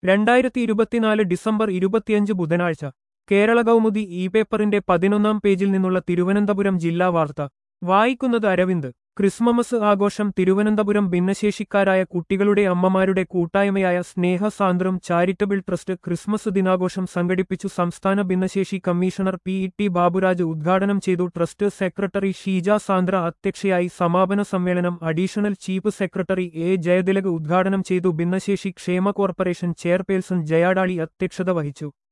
രണ്ടായിരത്തി ഇരുപത്തിനാല് ഡിസംബർ ഇരുപത്തിയഞ്ച് ബുധനാഴ്ച കേരള കൗമുദി ഇ പേപ്പറിന്റെ പതിനൊന്നാം പേജിൽ നിന്നുള്ള തിരുവനന്തപുരം ജില്ലാ വാർത്ത വായിക്കുന്നത് അരവിന്ദ് ക്രിസ്മമസ് ആഘോഷം തിരുവനന്തപുരം ഭിന്നശേഷിക്കാരായ കുട്ടികളുടെ അമ്മമാരുടെ കൂട്ടായ്മയായ സ്നേഹസാന്ദ്രം ചാരിറ്റബിൾ ട്രസ്റ്റ് ക്രിസ്മസ് ദിനാഘോഷം സംഘടിപ്പിച്ചു സംസ്ഥാന ഭിന്നശേഷി commissioner P E T Baburaj ഉദ്ഘാടനം ചെയ്തു ട്രസ്റ്റ് സെക്രട്ടറി ഷീജ സാന്ദ്ര അധ്യക്ഷയായി സമാപന സമ്മേളനം additional chief secretary A Jayathilak ഉദ്ഘാടനം ചെയ്തു ഭിന്നശേഷി ക്ഷേമ കോർപ്പറേഷൻ ചെയർപേഴ്സൺ ജയാഡാളി അധ്യക്ഷത വഹിച്ചു